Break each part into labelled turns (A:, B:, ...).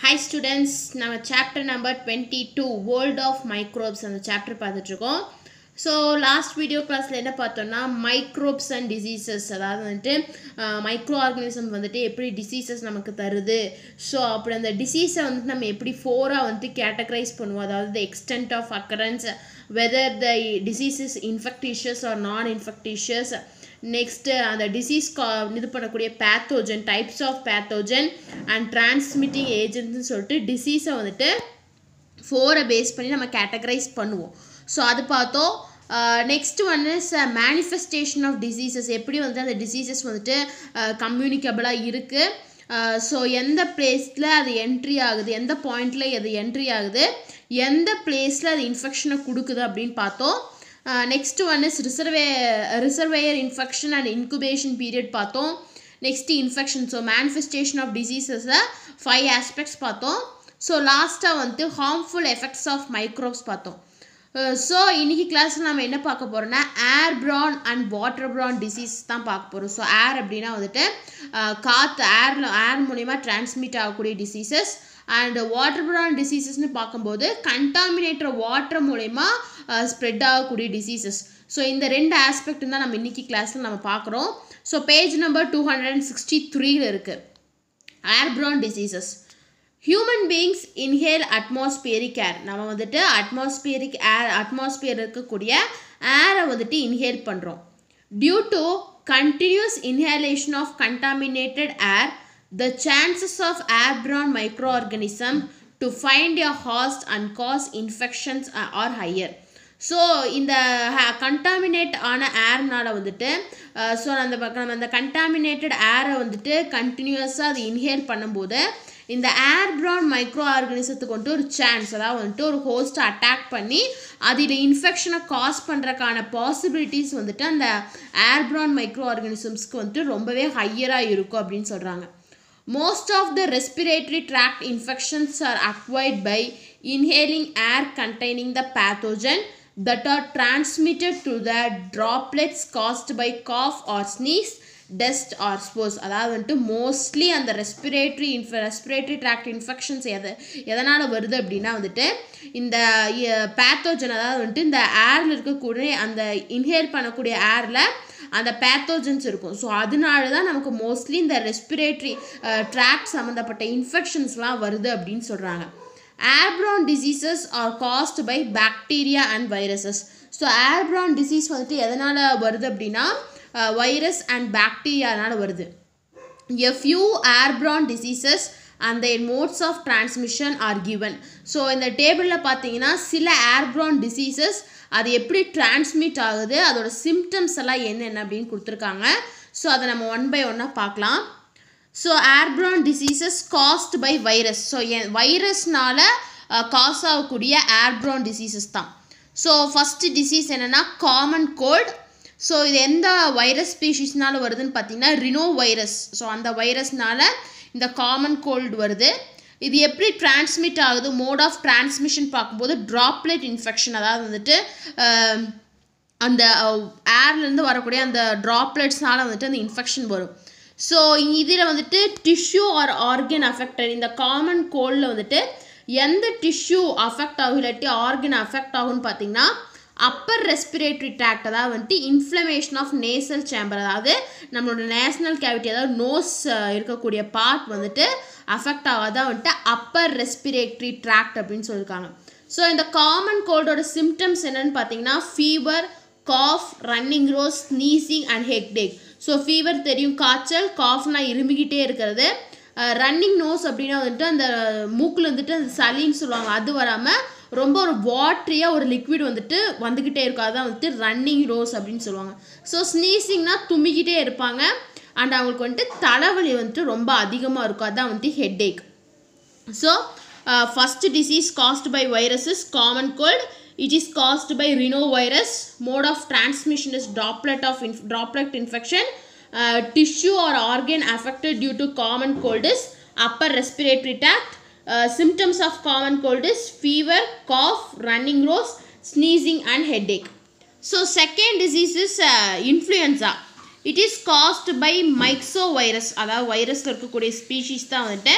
A: High students நம்ம chapter number twenty two world of microbes அந்த chapter பார்த்துட்ருக்கோம் so last video கிளாஸில் என்ன பார்த்தோம்னா மைக்ரோப்ஸ் அண்ட் டிசீசஸ் அதாவது வந்துட்டு மைக்ரோ ஆர்கனிசம் வந்துட்டு எப்படி டிசீசஸ் நமக்கு தருது ஸோ அப்படி அந்த டிசீஸை வந்துட்டு நம்ம எப்படி ஃபோராக வந்துட்டு கேட்டகரைஸ் பண்ணுவோம் அதாவது the extent of occurrence whether the disease is infectious or non infectious next அந்த டிசீஸ் கா இது பண்ணக்கூடிய pathogen types of pathogen and transmitting ஏஜென்ட்னு சொல்லிட்டு டிசீஸை வந்துட்டு ஃபோரை பேஸ் பண்ணி நம்ம கேட்டகரைஸ் பண்ணுவோம் ஸோ அது பார்த்தோம் next one is manifestation of diseases எப்படி வந்து அந்த டிசீசஸ் வந்துட்டு கம்யூனிகபிளாக இருக்குது ஸோ எந்த பிளேஸில் அது என்ட்ரி ஆகுது எந்த பாயிண்டில் அது என்ட்ரி ஆகுது எந்த பிளேஸில் அது இன்ஃபெக்ஷனை கொடுக்குது அப்படின்னு பார்த்தோம் நெக்ஸ்ட் ஒன் இஸ் ரிசர்வே reservoir infection and incubation period பார்த்தோம் next infection so manifestation of டிசீசஸை ஃபைவ் ஆஸ்பெக்ட்ஸ் பார்த்தோம் ஸோ லாஸ்ட்டாக வந்துட்டு ஹார்ம்ஃபுல் எஃபெக்ட்ஸ் ஆஃப் மைக்ரோப்ஸ் பார்த்தோம் ஸோ இன்றைக்கி கிளாஸில் நம்ம என்ன பார்க்க போகிறோம்னா airborne and water PRAN disease தான் பார்க்க போகிறோம் ஸோ ஏர் அப்படின்னா வந்துட்டு காற்று ஏரில் ஏர் மூலிமா டிரான்ஸ்மிட் ஆகக்கூடிய டிசீசஸ் அண்ட் வாட்டர் ப்ரான் டிசீசஸ்னு பார்க்கும்போது கண்டாமினேட்டர் வாட்டர் மூலயமா ஸ்ப்ரெட் ஆகக்கூடிய டிசீசஸ் ஸோ இந்த ரெண்டு ஆஸ்பெக்ட் தான் நம்ம இன்றைக்கி கிளாஸில் நம்ம பார்க்குறோம் so page number two hundred and sixty த்ரீல இருக்குது airborne diseases human beings inhale atmospheric air நம்ம வந்துட்டு அட்மாஸ்பியரிக் ஏர் அட்மாஸ்பியர் இருக்கக்கூடிய ஏரை வந்துட்டு இன்ஹேல் பண்ணுறோம் due to continuous inhalation of contaminated air the chances of airborne microorganism to find a host and cause infections are higher so இந்த contaminate ஆன ஏர்னால் வந்துட்டு ஸோ அந்த நம்ம அந்த கண்டாமினேட்டட் ஏரை வந்துட்டு கண்டினியூஸாக அது இன்ஹேல் பண்ணும்போது இந்த ஏர்ப்ரான் மைக்ரோ ஆர்கனிசத்துக்கு வந்துட்டு ஒரு சான்ஸ் அதாவது வந்துட்டு ஒரு ஹோஸ்ட்டை அட்டாக் பண்ணி அதில் இன்ஃபெக்ஷனை காஸ் பண்ணுறக்கான பாசிபிலிட்டிஸ் வந்துட்டு அந்த ஏர்ப்ரான் மைக்ரோ ஆர்கனிசம்ஸ்க்கு வந்துட்டு ரொம்பவே ஹையராக இருக்கும் அப்படின்னு சொல்கிறாங்க Most of the respiratory tract infections are acquired by inhaling air containing the pathogen that are transmitted to the droplets caused by cough or sneeze, dust or spores அதாவது வந்துட்டு mostly அந்த respiratory இன்ஃப respiratory tract infections எது எதனால் வருது அப்படின்னா வந்துட்டு இந்த பேத்தோஜன் அதாவது வந்துட்டு இந்த ஏரில் இருக்கக்கூடிய அந்த இன்ஹேல் பண்ணக்கூடிய ஏரில் அந்த பேத்தோஜன்ஸ் இருக்கும் ஸோ அதனால தான் நமக்கு மோஸ்ட்லி இந்த ரெஸ்பிரேட்டரி ட்ராக்ட் சம்மந்தப்பட்ட இன்ஃபெக்ஷன்ஸ்லாம் வருது அப்படின்னு சொல்கிறாங்க airborne diseases are caused by bacteria and viruses so airborne disease வந்துட்டு எதனால் வருது அப்படின்னா வைரஸ் அண்ட் பாக்டீரியானால வருது a few airborne diseases and their modes of transmission are given so இந்த டேபிளில் பார்த்தீங்கன்னா சில ஏர்ப்ரான் டிசீசஸ் அது எப்படி டிரான்ஸ்மிட் ஆகுது அதோட சிம்டம்ஸ் எல்லாம் என்னென்ன அப்படின்னு கொடுத்துருக்காங்க ஸோ அதை நம்ம ஒன் பை ஒன்னாக பார்க்கலாம் so airborne diseases caused by virus so வைரஸ்னால் காஸ் ஆகக்கூடிய ஏர்ப்ரான் டிசீசஸ் தான் ஸோ ஃபஸ்ட்டு டிசீஸ் என்னென்னா காமன் கோல்டு ஸோ இது எந்த வைரஸ் ஸ்பீஷீஸ்னால வருதுன்னு பார்த்தீங்கன்னா ரினோ வைரஸ் ஸோ அந்த வைரஸ்னால இந்த காமன் கோல்டு வருது இது எப்படி டிரான்ஸ்மிட் ஆகுது மோட் ஆஃப் டிரான்ஸ்மிஷன் பார்க்கும்போது ட்ராப்லெட் இன்ஃபெக்ஷன் அதாவது வந்துட்டு அந்த ஏர்லேருந்து வரக்கூடிய அந்த ட்ராப்லெட்ஸ்னால வந்துட்டு அந்த இன்ஃபெக்ஷன் வரும் ஸோ இதில் வந்துட்டு டிஷ்யூ ஆர் ஆர்கன் அஃபெக்டட் இந்த காமன் கோல்டில் வந்துட்டு எந்த டிஷ்யூ அஃபெக்ட் ஆகும் இல்லாட்டி ஆர்கன் அஃபெக்ட் ஆகும்னு பார்த்தீங்கன்னா அப்பர் ரெஸ்பிரேட்டரி ட்ராக்ட் அதாவது வந்துட்டு இன்ஃப்ளமேஷன் ஆஃப் நேசல் சேம்பர் அதாவது நம்மளோட நேஷனல் கேவிட்டி அதாவது நோஸ் இருக்கக்கூடிய பார்ட் வந்துட்டு அஃபெக்ட் ஆகாதான் வந்துட்டு அப்பர் ரெஸ்பிரேட்டரி ட்ராக்ட் அப்படின்னு சொல்லியிருக்காங்க ஸோ இந்த காமன் கோல்டோட சிம்டம்ஸ் என்னென்னு பார்த்தீங்கன்னா fever cough running nose sneezing and ஹெக்டேக் ஸோ ஃபீவர் தெரியும் காய்ச்சல் காஃப்னா இருமிக்கிட்டே இருக்கிறது ரன்னிங் நோஸ் அப்படின்னா வந்துட்டு அந்த மூக்கில் வந்துட்டு அந்த சளின்னு சொல்லுவாங்க அது வராமல் ரொம்ப ஒரு வாட்ரியாக ஒரு லிக்விட் வந்துட்டு வந்துக்கிட்டே இருக்கும் அதுதான் வந்துட்டு ரன்னிங் ரோஸ் அப்படின்னு சொல்லுவாங்க ஸோ ஸ்னீசிங்னா தும்மிக்கிட்டே இருப்பாங்க அண்ட் அவங்களுக்கு வந்துட்டு தலைவலி வந்துட்டு ரொம்ப அதிகமாக இருக்கும் அதுதான் வந்துட்டு headache so first disease caused by viruses common cold it is caused by rhinovirus mode of transmission is droplet of இன்ஃப் droplet infection tissue or organ affected due to common cold is upper respiratory tract. Uh, symptoms of common cold is fever, cough, running nose, sneezing and headache. So second disease is uh, influenza. It is caused by myxovirus அதாவது வைரஸில் இருக்கக்கூடிய species தான் வந்துட்டு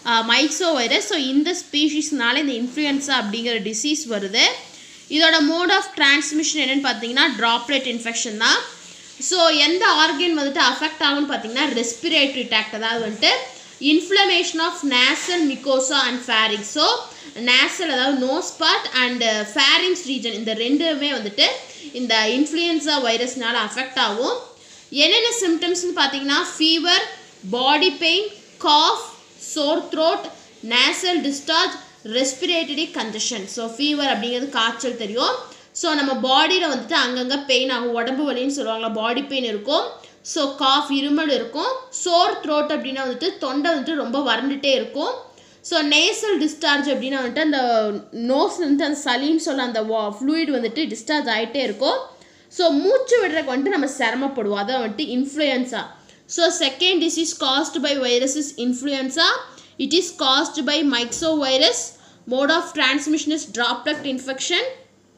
A: myxo virus so இந்த ஸ்பீஷீஸ்னால இந்த influenza அப்படிங்கிற disease வருது இதோட மோட் ஆஃப் டிரான்ஸ்மிஷன் என்னன்னு பார்த்தீங்கன்னா ட்ராப்லெட் இன்ஃபெக்ஷன் தான் ஸோ எந்த ஆர்கன் வந்துட்டு அஃபெக்ட் ஆகும்னு பார்த்தீங்கன்னா ரெஸ்பிரேட்டரி டாக்ட் அதாவது வந்துட்டு inflammation of nasal mucosa and pharynx so nasal அதாவது nose part and pharynx region இந்த ரெண்டுமே வந்துட்டு இந்த இன்ஃப்ளூயன்ஸா வைரஸ்னால அஃபெக்ட் ஆகும் என்னென்ன சிம்டம்ஸ்னு பார்த்தீங்கன்னா fever body pain cough sore throat nasal discharge respiratory congestion so fever அப்படிங்கிறது காய்ச்சல் தெரியும் ஸோ நம்ம பாடியில் வந்துட்டு அங்கங்கே பெயின் ஆகும் உடம்பு வலின்னு சொல்லுவாங்களா பாடி பெயின் இருக்கும் ஸோ காஃப் இருமல் இருக்கும் சோர் த்ரோட் அப்படின்னா வந்துட்டு தொண்டை வந்துட்டு ரொம்ப வறண்டுட்டே இருக்கும் ஸோ நேசல் டிஸ்சார்ஜ் அப்படின்னா வந்துட்டு அந்த நோஸ் வந்துட்டு அந்த சளின்னு சொல்ல அந்த ஃப்ளூயிட் வந்துட்டு டிஸ்சார்ஜ் ஆகிட்டே இருக்கும் ஸோ மூச்சு விடுறதுக்கு வந்துட்டு நம்ம சிரமப்படுவோம் அதான் வந்துட்டு influenza so second disease caused by virus is influenza it is caused by myxovirus mode of transmission is droplet infection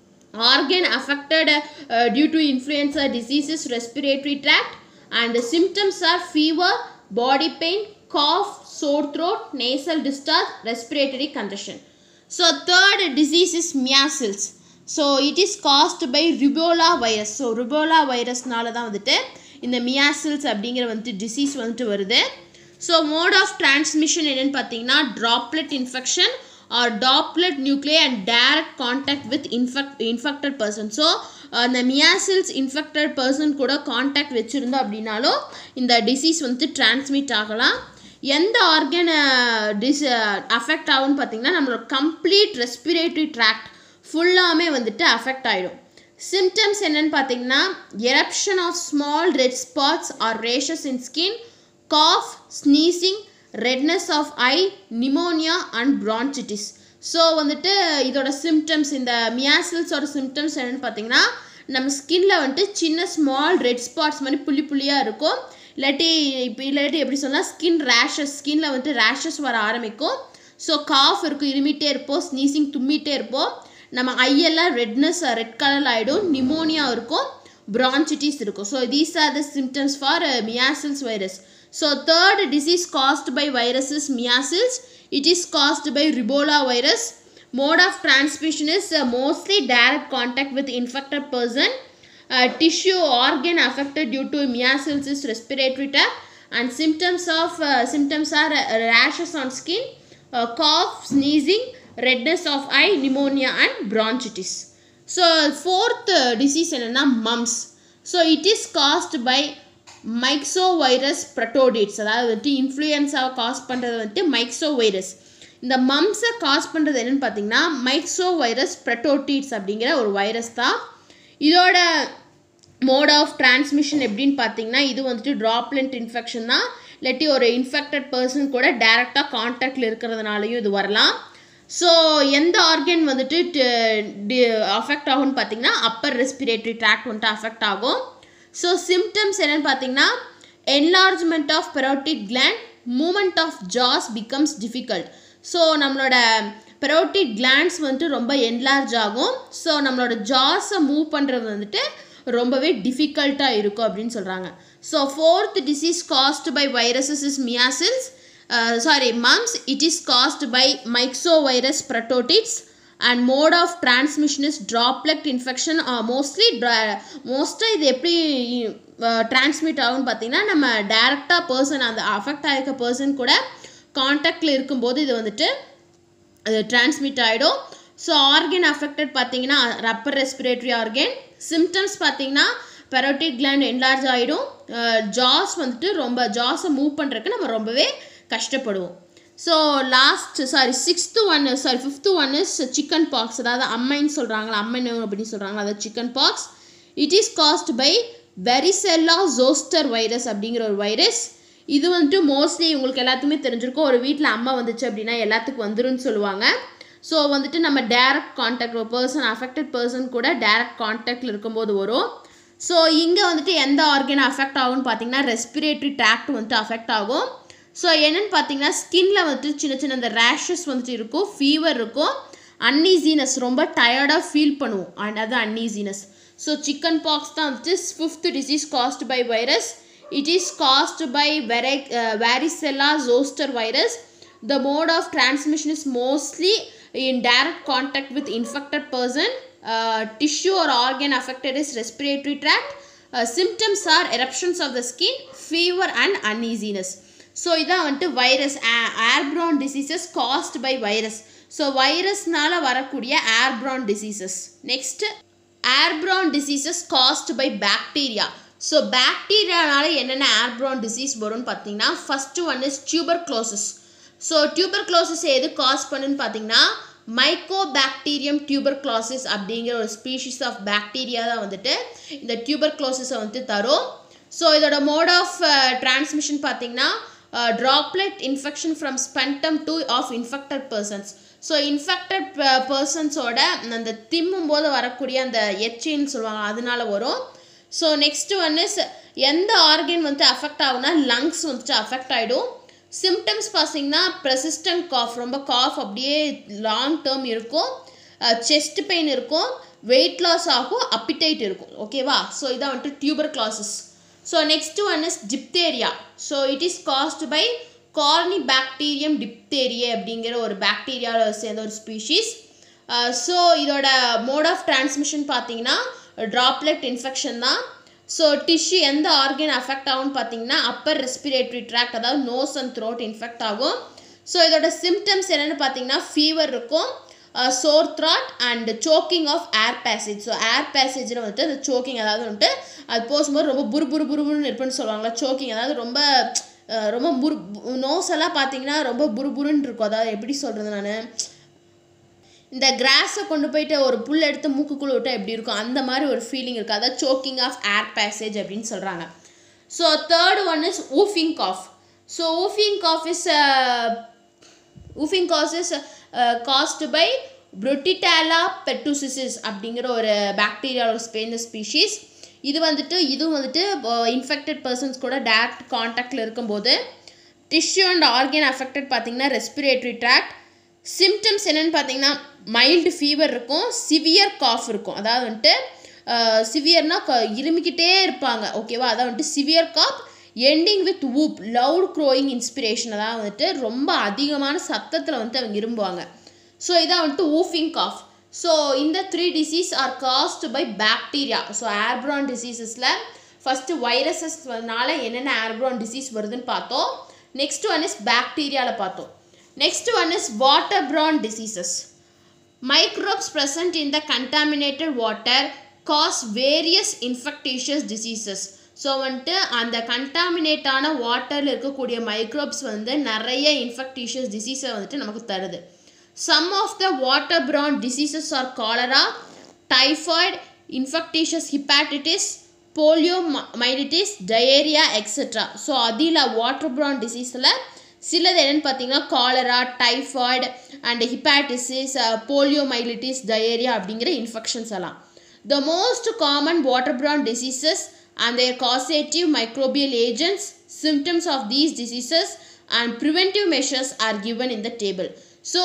A: organ affected uh, due to influenza diseases respiratory tract and the symptoms are fever body pain cough sore throat nasal discharge respiratory congestion so third disease is measles so it is caused by rubella virus so rubella virusனால தான் வந்துட்டு இந்த மியாசில்ஸ் அப்படிங்கிற வந்துட்டு disease வந்துட்டு வருது so mode of transmission என்னன்னு பார்த்தீங்கன்னா droplet infection or droplet nuclei and direct contact with infect infected person so அந்த மியாசில்ஸ் இன்ஃபெக்டட் பர்சன் கூட காண்டாக்ட் வச்சுருந்தோம் அப்படின்னாலும் இந்த டிசீஸ் வந்துட்டு டிரான்ஸ்மிட் ஆகலாம் எந்த ஆர்கன் டிஸ் அஃபெக்ட் ஆகும்னு பார்த்தீங்கன்னா நம்மளோட கம்ப்ளீட் ரெஸ்பிரேட்டரி ட்ராக்ட் ஃபுல்லாமே வந்துட்டு அஃபெக்ட் ஆகிடும் சிம்டம்ஸ் என்னன்னு பார்த்தீங்கன்னா eruption of small red spots or rashes in skin cough sneezing redness of eye pneumonia and bronchitis so வந்துட்டு இதோட சிம்டம்ஸ் இந்த மியாசில்ஸோட சிம்டம்ஸ் என்னென்னு பார்த்தீங்கன்னா நம்ம ஸ்கின்ல வந்துட்டு சின்ன ஸ்மால் ரெட் ஸ்பாட்ஸ் மாதிரி புள்ளி புள்ளியாக இருக்கும் இல்லாட்டி இப்போ இல்லாட்டி எப்படி சொல்லலாம் ஸ்கின் ரேஷஸ் ஸ்கின்ல வந்துட்டு ரேஷஸ் வர ஆரம்பிக்கும் ஸோ காஃப் இருக்கும் இருமிட்டே இருப்போம் ஸ்னீசிங் தும்மிட்டே இருப்போம் நம்ம ஐயெல்லாம் ரெட்னஸ் ரெட் கலர் ஆகிடும் நிமோனியா இருக்கும் bronchitis இருக்கும் so these are the symptoms for measles virus so third disease caused by virus is measles it is caused by rubeola virus mode of transmission is mostly direct contact with infected person tissue organ affected due to measles is respiratory tract and symptoms of uh, symptoms are uh, rashes on skin uh, cough sneezing redness of eye pneumonia and bronchitis so fourth uh, disease என்னன்னா mumps so it is caused by myxovirus parotitis அதாவது வந்துட்டு இன்ஃப்ளூயன்ஸாவை cos பண்ணுறது வந்துட்டு மைக்சோவைரஸ் இந்த மம்ஸை cos பண்ணுறது என்னன்னு பார்த்தீங்கன்னா மைக்சோவைரஸ் ப்ரட்டோடிட்ஸ் அப்படிங்கிற ஒரு வைரஸ் தான் இதோட மோட் ஆஃப் டிரான்ஸ்மிஷன் எப்படின்னு பார்த்தீங்கன்னா இது வந்துட்டு ட்ராப்லெட் இன்ஃபெக்ஷன் தான் இல்லாட்டி ஒரு இன்ஃபெக்டட் பர்சன் கூட டைரெக்டாக காண்டாக்டில் இருக்கிறதுனாலையும் இது வரலாம் ஸோ எந்த ஆர்கன் வந்துட்டு அஃபெக்ட் ஆகும்னு பார்த்தீங்கன்னா அப்பர் ரெஸ்பிரேட்டரி ட்ராக்ட் வந்துட்டு அஃபெக்ட் ஆகும் ஸோ சிம்டம்ஸ் என்னன்னு பார்த்தீங்கன்னா enlargement of parotid gland movement of jaws becomes difficult so நம்மளோட பெரோட்டிக் கிளாண்ட்ஸ் வந்துட்டு ரொம்ப என்லார்ஜ் ஆகும் ஸோ நம்மளோட ஜாஸை மூவ் பண்ணுறது வந்துட்டு ரொம்பவே டிஃபிகல்ட்டாக இருக்கும் அப்படின்னு சொல்கிறாங்க so fourth disease caused by viruses is measles sorry mumps it is caused by myxovirus parotitis and mode of transmission is droplet infection mostly மோஸ்ட்டாக இது எப்படி டிரான்ஸ்மிட் ஆகும்னு பார்த்தீங்கன்னா நம்ம டேரெக்டாக பர்சன் அந்த அஃபெக்ட் ஆகிருக்க பர்சன் கூட காண்டாக்டில் இருக்கும்போது இது வந்துட்டு அது டிரான்ஸ்மிட் ஆகிடும் ஸோ ஆர்கன் அஃபெக்டட் பார்த்தீங்கன்னா ரப்பர் ரெஸ்பிரேட்டரி ஆர்கன் சிம்டம்ஸ் பார்த்தீங்கன்னா பெரோட்டிக் கிளாண்ட் என்லார்ஜ் ஆகிடும் ஜாஸ் வந்துட்டு ரொம்ப ஜாஸை மூவ் பண்ணுறதுக்கு நம்ம ரொம்பவே கஷ்டப்படுவோம் so last sorry sixth one sorry fifth one is chicken pox அதாவது அம்மைன்னு சொல்கிறாங்களா அம்மைன்னு அப்படின்னு சொல்கிறாங்களா அதாவது chicken pox it is caused by varicella zoster virus அப்படிங்கிற ஒரு வைரஸ் இது வந்துட்டு மோஸ்ட்லி உங்களுக்கு எல்லாத்துக்குமே தெரிஞ்சிருக்கும் ஒரு வீட்டில் அம்மா வந்துச்சு அப்படின்னா எல்லாத்துக்கும் வந்துரும்னு சொல்லுவாங்க ஸோ வந்துட்டு நம்ம டேரக்ட் காண்டாக்ட் ஒரு பர்சன் அஃபெக்டட் பர்சன் கூட டேரக்ட் காண்டாக்டில் இருக்கும்போது வரும் ஸோ இங்கே வந்துட்டு எந்த ஆர்கன் அஃபெக்ட் ஆகும்னு பார்த்தீங்கன்னா ரெஸ்பிரேட்டரி ட்ராக்ட் வந்துட்டு அஃபெக்ட் ஆகும் ஸோ என்னென்னு பார்த்தீங்கன்னா ஸ்கின்ல வந்துட்டு சின்ன சின்ன இந்த ரேஷஸ் வந்துட்டு இருக்கும் ஃபீவர் இருக்கும் அன்னீசினஸ் ரொம்ப டயர்டாக ஃபீல் பண்ணுவோம் அண்ட் அது அன்னீசினஸ் ஸோ சிக்கன் பாக்ஸ் தான் வந்துட்டு fifth disease caused by virus it is caused by வெரை varicella zoster virus the mode of transmission is mostly in direct contact with infected person uh, tissue or organ affected is respiratory tract uh, symptoms are eruptions of the skin fever and uneasiness so இதான் வந்துட்டு virus airborne diseases caused by virus so வைரஸ்னால வரக்கூடிய airborne diseases next airborne diseases caused by bacteria so பாக்டீரியானால என்னென்ன airborne disease வரும்னு பார்த்தீங்கன்னா first one is tuberculosis so tuberculosis எது cause பண்ணுன்னு பார்த்தீங்கன்னா மைக்கோ பாக்டீரியம் டியூபர் க்ளாசஸ் அப்படிங்கிற ஒரு ஸ்பீஷிஸ் ஆஃப் பாக்டீரியா தான் வந்துட்டு இந்த டியூபர் க்ளோசஸை வந்துட்டு தரும் ஸோ இதோட மோட் ஆஃப் டிரான்ஸ்மிஷன் பார்த்தீங்கன்னா droplet infection from sputum to of infected persons so infected பர்சன்ஸோட அந்த திம்மும் போது வரக்கூடிய அந்த எச்சின்னு சொல்லுவாங்க அதனால வரும் ஸோ நெக்ஸ்ட் ஒன் இஸ் எந்த ஆர்கன் வந்துட்டு அஃபெக்ட் ஆகுனா லங்ஸ் வந்துட்டு அஃபெக்ட் ஆகிடும் சிம்டம்ஸ் பார்த்தீங்கன்னா ப்ரெசிஸ்டன்ட் காஃப் ரொம்ப காஃப் அப்படியே லாங் டேர்ம் இருக்கும் செஸ்ட் பெயின் இருக்கும் வெயிட் லாஸ் ஆகும் அப்பிடைட் இருக்கும் ஓகேவா ஸோ இதான் வந்துட்டு tuberculosis so next one is டிப்தேரியா so it is caused by corynebacterium diphtheriae அப்படிங்கிற ஒரு பாக்டீரியாவில் சேர்ந்த ஒரு ஸ்பீஷீஸ் ஸோ இதோட மோட் ஆஃப் டிரான்ஸ்மிஷன் பார்த்தீங்கன்னா ட்ராப்லெட் இன்ஃபெக்ஷன் தான் ஸோ டிஷ்யூ எந்த ஆர்கன் அஃபெக்ட் ஆகும்னு பார்த்தீங்கன்னா அப்பர் ரெஸ்பிரேட்டரி ட்ராக் அதாவது நோஸ் அண்ட் த்ரோட் இன்ஃபெக்ட் ஆகும் ஸோ இதோட சிம்டம்ஸ் என்னென்னு பார்த்தீங்கன்னா ஃபீவர் இருக்கும் sore throat and choking of air passage so air பேசேஜில் வந்துட்டு அந்த சோக்கிங் அதாவது வந்துட்டு அது போகும்போது ரொம்ப புரு புரு புருன்னு இருப்புன்னு சொல்லுவாங்களா சோக்கிங் அதாவது ரொம்ப ரொம்ப புரு நோஸ் எல்லாம் பார்த்தீங்கன்னா ரொம்ப புருபுருன்னு இருக்கும் அதாவது எப்படி சொல்கிறது நான் இந்த கிராஸை கொண்டு போயிட்டு ஒரு புல் எடுத்து மூக்குக்குள்ளே விட்டால் எப்படி இருக்கும் அந்த மாதிரி ஒரு ஃபீலிங் இருக்குது அதாவது சோக்கிங் ஆஃப் ஏர் பேசேஜ் அப்படின்னு சொல்கிறாங்க so third one is whooping cough so whooping cough is whooping cough is caused by bordetella pertussis அப்படிங்கிற ஒரு பாக்டீரியாவோட ஸ்பேந்த ஸ்பீஷீஸ் இது வந்துட்டு இதுவும் வந்துட்டு இன்ஃபெக்டட் பர்சன்ஸ் கூட டேரக்ட் காண்டாக்டில் இருக்கும்போது டிஷ்யூ அண்ட் ஆர்கன் அஃபெக்டட் பார்த்தீங்கன்னா ரெஸ்பிரேட்டரி ட்ராக்ட் சிம்டம்ஸ் என்னென்னு பார்த்தீங்கன்னா மைல்டு ஃபீவர் இருக்கும் சிவியர் காஃப் இருக்கும் அதாவது வந்துட்டு சிவியர்னா இருமிக்கிட்டே இருப்பாங்க ஓகேவா அதான் வந்துட்டு severe cough ending with whoop loud crowing inspiration அதான் வந்துட்டு ரொம்ப அதிகமான சத்தத்தில் வந்துட்டு அவங்க இரும்புவாங்க ஸோ இதான் வந்துட்டு ஊஃபிங் காஃப் ஸோ இந்த three disease are caused by bacteria so airborne டிசீசஸில் ஃபஸ்ட்டு வைரஸஸ்னால என்னென்ன ஏர்ப்ரான் டிசீஸ் வருதுன்னு பார்த்தோம் நெக்ஸ்ட் ஒன் இஸ் பாக்டீரியாவில் பார்த்தோம் Next one is waterborne diseases. Microbes present in the contaminated water cause various infectious diseases. So வந்துட்டு அந்த கண்டாமினேட்டான வாட்டரில் இருக்கக்கூடிய மைக்ரோப்ஸ் வந்து நிறைய இன்ஃபெக்டிஷியஸ் டிசீஸை வந்துட்டு நமக்கு தருது some of the water borne diseases are cholera typhoid infectious hepatitis poliomyelitis diarrhoea etcetera so அதில் வாட்டர் ப்ரான் டிசீஸில் சிலது என்னென்னு பார்த்தீங்கன்னா cholera typhoid and hepatitis poliomyelitis diarrhoea அப்படிங்கிற இன்ஃபெக்ஷன்ஸ் எல்லாம் the most common water borne diseases and their causative microbial agents symptoms of these diseases and preventive measures are given in the table so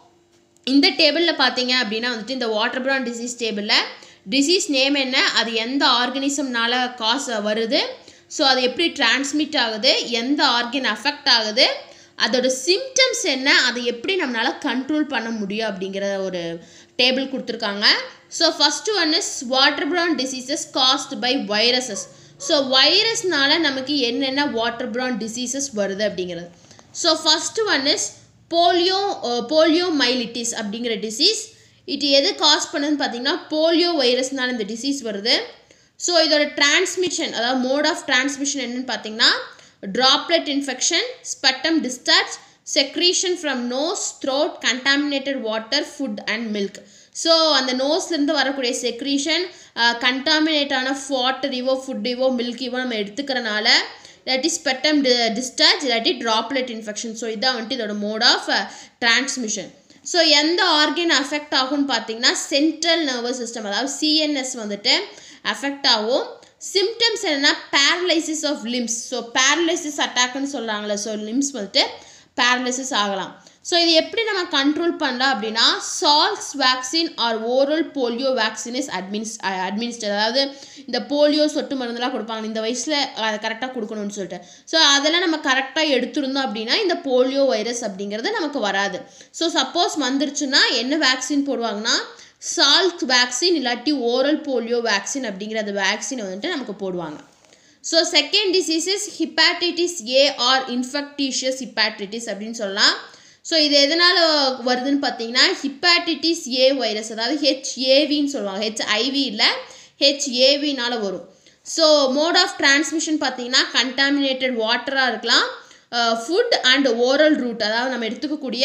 A: இந்த டேபிளில் பார்த்தீங்க அப்படின்னா வந்துட்டு இந்த water PRAN disease டேபிளில் disease name என்ன அது எந்த ஆர்கனிசம்னால காசு வருது ஸோ அது எப்படி டிரான்ஸ்மிட் ஆகுது எந்த ஆர்கன் அஃபெக்ட் ஆகுது அதோட சிம்டம்ஸ் என்ன அதை எப்படி நம்மளால் கண்ட்ரோல் பண்ண முடியும் அப்படிங்கிற ஒரு டேபிள் கொடுத்துருக்காங்க so first one is water borne diseases caused by viruses so வைரஸ்னால நமக்கு என்னென்ன வாட்டர் ப்ரான் டிசீசஸ் வருது அப்படிங்கிறது so first one is polio poliomyelitis அப்படிங்கிற டிசீஸ் இது எது காஸ் பண்ணுதுன்னு பார்த்தீங்கன்னா போலியோ வைரஸ்னால இந்த டிசீஸ் வருது ஸோ இதோட டிரான்ஸ்மிஷன் அதாவது மோட் ஆஃப் டிரான்ஸ்மிஷன் என்னன்னு பார்த்தீங்கன்னா droplet infection sputum discharge secretion from nose throat contaminated water food and milk so அந்த நோஸ்லேருந்து வரக்கூடிய செக்ரீஷன் கண்டாமினேட்டான வாட்டரிவோ ஃபுட்டிவோ மில்கிவோ நம்ம எடுத்துக்கிறனால இல்லாட்டி ஸ்பெட்டம் டி டிஸ்சார்ஜ் இல்லாட்டி ட்ராப்லெட் இன்ஃபெக்ஷன் ஸோ இதான் வந்துட்டு இதோட மோட் ஆஃப் டிரான்ஸ்மிஷன் ஸோ எந்த ஆர்கன் அஃபெக்ட் ஆகும்னு பார்த்தீங்கன்னா சென்ட்ரல் நர்வஸ் சிஸ்டம் அதாவது சிஎன்எஸ் வந்துட்டு அஃபெக்ட் ஆகும் சிம்டம்ஸ் என்னென்னா paralysis of limbs so paralysis அட்டாக்னு சொல்கிறாங்களே ஸோ லிம்ஸ் வந்துட்டு பேரலைசிஸ் ஆகலாம் ஸோ இது எப்படி நம்ம கண்ட்ரோல் பண்ணலாம் அப்படின்னா Salk's vaccine or oral polio vaccine is அட்மினிஸ் அட்மினிஸ்டர் அதாவது இந்த போலியோ சொட்டு மருந்துலாம் கொடுப்பாங்க இந்த வயசில் அதை கரெக்டாக கொடுக்கணும்னு சொல்லிட்டு ஸோ அதெல்லாம் நம்ம கரெக்டாக எடுத்திருந்தோம் அப்படின்னா இந்த போலியோ வைரஸ் அப்படிங்கிறது நமக்கு வராது ஸோ சப்போஸ் வந்துருச்சுன்னா என்ன வேக்சின் போடுவாங்கன்னா சால்ட் வேக்சின் இல்லாட்டி ஓரல் போலியோ வேக்சின் அப்படிங்கிற அந்த வேக்சினை வந்துட்டு நமக்கு போடுவாங்க so second disease is hepatitis A or infectious hepatitis அப்படின்னு சொல்லலாம் ஸோ இது எதனால் வருதுன்னு பார்த்தீங்கன்னா ஹிப்பாட்டிட்டிஸ் ஏ வைரஸ் அதாவது ஹெச்ஏவின்னு சொல்லுவாங்க ஹெச்ஐவி இல்லை ஹெச்ஏவினால் வரும் ஸோ மோட் ஆஃப் டிரான்ஸ்மிஷன் பார்த்தீங்கன்னா கண்டாமினேட்டட் வாட்டராக இருக்கலாம் ஃபுட் அண்ட் ஓரல் ரூட் அதாவது நம்ம எடுத்துக்கக்கூடிய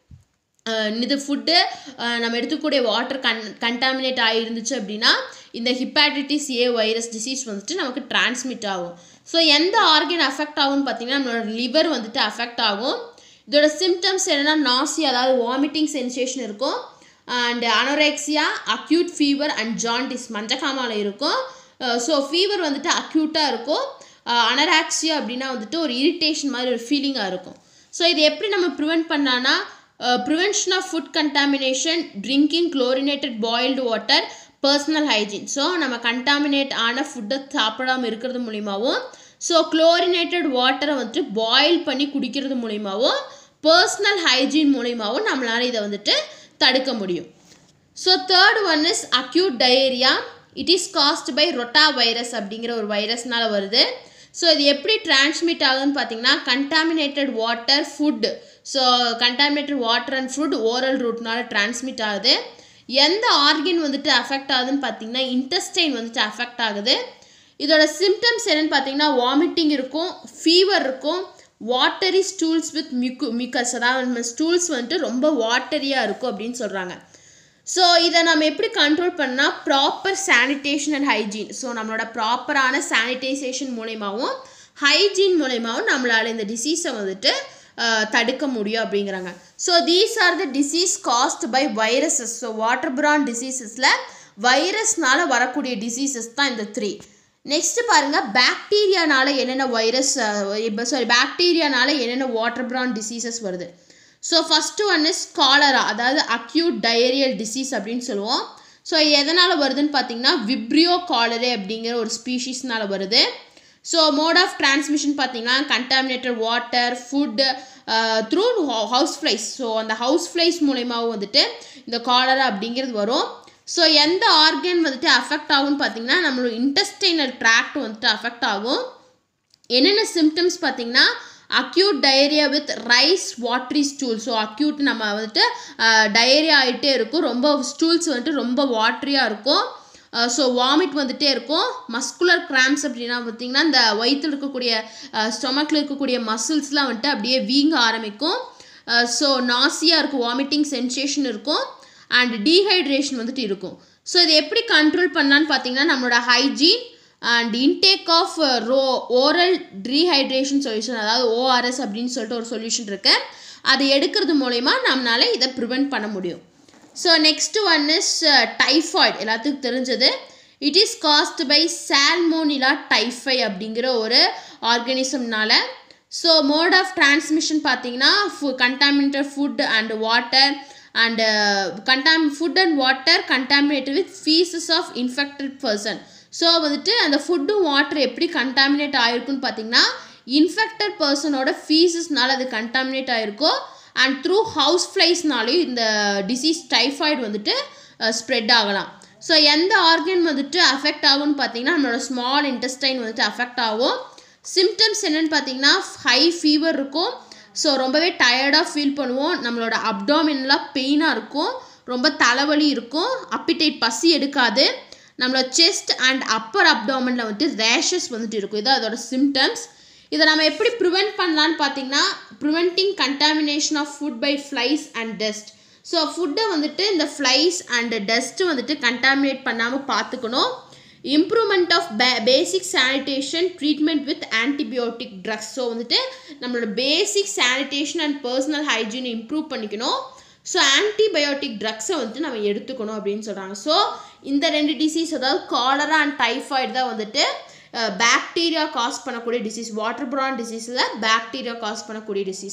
A: இது ஃபுட்டு நம்ம எடுத்துக்கூடிய வாட்டர் கன் கண்டாமினேட் ஆகிருந்துச்சு அப்படின்னா இந்த ஹிப்பாட்டிட்டிஸ் ஏ வைரஸ் டிசீஸ் வந்துட்டு நமக்கு டிரான்ஸ்மிட் ஆகும் ஸோ எந்த ஆர்கன் அஃபெக்ட் ஆகும்னு பார்த்தீங்கன்னா நம்மளோட லிவர் வந்துட்டு அஃபெக்ட் ஆகும் இதோட சிம்டம்ஸ் என்னென்னா நாசி அதாவது வாமிட்டிங் சென்சேஷன் இருக்கும் and anorexia acute fever and jaundice மஞ்சக்காமாவில் இருக்கும் ஸோ ஃபீவர் வந்துட்டு அக்யூட்டாக இருக்கும் அனராக்சியா அப்படின்னா வந்துட்டு ஒரு இரிட்டேஷன் மாதிரி ஒரு ஃபீலிங்காக இருக்கும் ஸோ இது எப்படி நம்ம ப்ரிவெண்ட் பண்ணான்னா prevention of food contamination drinking chlorinated boiled water personal hygiene so நம்ம கண்டாமினேட் ஆன ஃபுட்டை சாப்பிடாமல் இருக்கிறது மூலிமாவும் ஸோ குளோரினேட்டட் வாட்டரை வந்துட்டு பாயில் பண்ணி குடிக்கிறது மூலிமாவும் பர்சனல் ஹைஜீன் மூலிமாவும் நம்மளால் இதை வந்துட்டு தடுக்க முடியும் so third one is acute diarrhoea it is caused by rotavirus அப்படிங்கிற ஒரு வைரஸ்னால வருது ஸோ இது எப்படி டிரான்ஸ்மிட் ஆகுதுன்னு பார்த்தீங்கன்னா contaminated water food so contaminated water and food oral ரூட்னால டிரான்ஸ்மிட் ஆகுது எந்த ஆர்கின் வந்துட்டு அஃபெக்ட் ஆகுதுன்னு பார்த்தீங்கன்னா இன்டெஸ்டைன் வந்துட்டு அஃபெக்ட் ஆகுது இதோட சிம்டம்ஸ் என்னென்னு பார்த்தீங்கன்னா வாமிட்டிங் இருக்கும் ஃபீவர் இருக்கும் வாட்டரி ஸ்டூல்ஸ் வித் மிக்கு மிக்கஸ் அதாவது நம்ம ஸ்டூல்ஸ் வந்துட்டு ரொம்ப வாட்டரியாக இருக்கும் அப்படின்னு சொல்கிறாங்க ஸோ இதை நம்ம எப்படி கண்ட்ரோல் பண்ணால் proper sanitation and hygiene so நம்மளோட ப்ராப்பரான சானிடைசேஷன் மூலயமாவும் ஹைஜீன் மூலயமாவும் நம்மளால் இந்த டிசீஸை வந்துட்டு தடுக்க முடியும் அப்படிங்கிறாங்க so these are the disease caused by viruses so water borne டிசீசஸில் வைரஸ்னால வரக்கூடிய டிசீசஸ் தான் இந்த த்ரீ நெக்ஸ்ட் பாருங்க பாக்டீரியானால என்னென்ன வைரஸ் இப்போ சாரி பாக்டீரியானால என்னென்ன வாட்டர் பிரான் டிசீசஸ் வருது so first one is cholera அதாவது அக்யூட் டயரியல் டிசீஸ் அப்படின்னு சொல்லுவோம் ஸோ எதனால் வருதுன்னு பார்த்தீங்கன்னா விப்ரியோ காலரே அப்படிங்கிற ஒரு ஸ்பீஷீஸ்னால் வருது ஸோ மோட் ஆஃப் டிரான்ஸ்மிஷன் பார்த்தீங்கன்னா contaminated water food through house flies so அந்த ஹவுஸ் ஃப்ளைஸ் மூலயமாவும் வந்துட்டு இந்த காலரா அப்படிங்கிறது வரும் ஸோ எந்த ஆர்கன் வந்துட்டு அஃபெக்ட் ஆகும்னு பார்த்தீங்கன்னா நம்மளோட இன்டெஸ்டைனல் ட்ராக்ட் வந்துட்டு அஃபெக்ட் ஆகும் என்னென்ன சிம்டம்ஸ் பார்த்தீங்கன்னா acute diarrhoea with rice watery stool so acute நம்ம வந்துட்டு டயரியா ஆகிட்டே இருக்கும் ரொம்ப ஸ்டூல்ஸ் வந்துட்டு ரொம்ப வாட்ரியாக இருக்கும் ஸோ வாமிட் வந்துகிட்டே இருக்கும் மஸ்குலர் கிராம்ஸ் அப்படின்னா பார்த்திங்கன்னா இந்த வயிற்றில் இருக்கக்கூடிய ஸ்டொமக்கில் இருக்கக்கூடிய மசில்ஸ்லாம் வந்துட்டு அப்படியே வீங்க ஆரம்பிக்கும் ஸோ நாசியாக இருக்கும் வாமிட்டிங் சென்சேஷன் இருக்கும் அண்ட் டீஹைட்ரேஷன் வந்துட்டு இருக்கும் ஸோ இதை எப்படி கண்ட்ரோல் பண்ணலான்னு பார்த்தீங்கன்னா நம்மளோட ஹைஜீன் அண்ட் இன்டேக் ஆஃப் ரோ ஓரல் டீஹைட்ரேஷன் சொல்யூஷன் அதாவது ஓஆர்எஸ் அப்படின்னு சொல்லிட்டு ஒரு சொல்யூஷன் இருக்கு அதை எடுக்கிறது மூலயமா நம்மளால இதை ப்ரிவெண்ட் பண்ண முடியும் so next one is typhoid எல்லாத்துக்கும் தெரிஞ்சது it is caused by salmonella typhi அப்படிங்கிற ஒரு ஆர்கனிசம்னால ஸோ மோட் ஆஃப் டிரான்ஸ்மிஷன் பார்த்தீங்கன்னா ஃபு contaminated food and water and கண்டாம் food and water contaminated with faeces of infected person so வந்துட்டு அந்த ஃபுட்டும் வாட்டர் எப்படி கண்டாமினேட் ஆகிருக்குன்னு பார்த்தீங்கன்னா இன்ஃபெக்டட் பர்சனோட ஃபீஸஸ்னால அது கண்டாமினேட் ஆகிருக்கோ அண்ட் த்ரூ ஹவுஸ் ஃப்ளைஸ்னாலையும் இந்த டிசீஸ் டைஃபாய்டு வந்துட்டு ஸ்ப்ரெட் ஆகலாம் ஸோ எந்த ஆர்கன் வந்துட்டு அஃபெக்ட் ஆகும்னு பார்த்தீங்கன்னா நம்மளோட ஸ்மால் இன்டெஸ்டைன் வந்துட்டு அஃபெக்ட் ஆகும் சிம்டம்ஸ் என்னென்னு பார்த்தீங்கன்னா ஹை ஃபீவர் இருக்கும் ஸோ ரொம்பவே டயர்டாக ஃபீல் பண்ணுவோம் நம்மளோட அப்டாமின்லாம் பெயினாக இருக்கும் ரொம்ப தலைவலி இருக்கும் அப்பிடைட் பசி எடுக்காது நம்மளோட செஸ்ட் அண்ட் அப்பர் அப்டாமனில் வந்துட்டு ரேஷஸ் வந்துட்டு இருக்கும் இது அதோட சிம்டம்ஸ் இதை நம்ம எப்படி ப்ரிவெண்ட் பண்ணலான்னு பார்த்தீங்கன்னா preventing contamination of food by flies and dust so ஃபுட்டை வந்துட்டு இந்த ஃப்ளைஸ் அண்ட் டஸ்ட்டு வந்துட்டு கண்டாமினேட் பண்ணாமல் பார்த்துக்கணும் இம்ப்ரூவ்மெண்ட் ஆஃப் பே basic sanitation treatment with antibiotic drugs so வந்துட்டு நம்மளோட பேசிக் சானிடேஷன் அண்ட் பர்சனல் ஹைஜீனை இம்ப்ரூவ் பண்ணிக்கணும் ஸோ ஆன்டிபயோட்டிக் ட்ரக்ஸை வந்துட்டு நம்ம எடுத்துக்கணும் அப்படின்னு சொல்கிறாங்க ஸோ இந்த ரெண்டு டிசீஸ் அதாவது காலரா அண்ட் டைஃபாய்டு தான் வந்துட்டு பாக்டீரியா காஸ் பண்ணக்கூடிய டிசீஸ் வாட்டர் ப்ரான் டிசீஸில் பாக்டீரியா காஸ் பண்ணக்கூடிய டிசீஸ்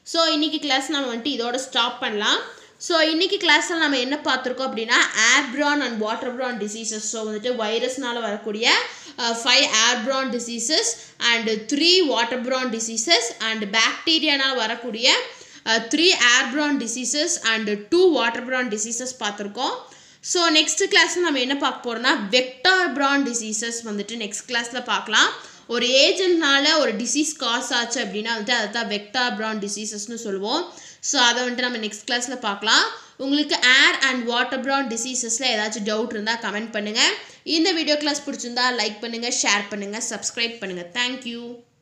A: ஸோ இன்றைக்கி கிளாஸ் நம்ம வந்துட்டு இதோட ஸ்டாப் பண்ணலாம் ஸோ இன்றைக்கி கிளாஸில் நம்ம என்ன பார்த்துருக்கோம் அப்படின்னா airborne and water borne diseases so வந்துட்டு வைரஸ்னால் வரக்கூடிய five airborne diseases and three water borne diseases and பாக்டீரியானால் வரக்கூடிய three airborne diseases and two water borne diseases பார்த்துருக்கோம் ஸோ நெக்ஸ்ட் கிளாஸில் நம்ம என்ன பார்க்க போகிறோம்னா வெக்டார் ப்ரான் டிசீசஸ் வந்துட்டு நெக்ஸ்ட் கிளாஸில் பார்க்கலாம் ஒரு ஏஜென்ட்னால ஒரு டிசீஸ் காஸ் ஆச்சு அப்படின்னா வந்துட்டு அதை தான் வெக்டார் ப்ரான் டிசீசஸ்னு சொல்லுவோம் ஸோ அதை வந்துட்டு நம்ம நெக்ஸ்ட் கிளாஸில் பார்க்கலாம் உங்களுக்கு ஏர் அண்ட் வாட்டர் ப்ரான் டிசீசஸில் ஏதாச்சும் டவுட் இருந்தால் கமெண்ட் பண்ணுங்கள் இந்த வீடியோ கிளாஸ் பிடிச்சிருந்தா லைக் பண்ணுங்கள் ஷேர் பண்ணுங்கள் சப்ஸ்கிரைப் பண்ணுங்கள் தேங்க்யூ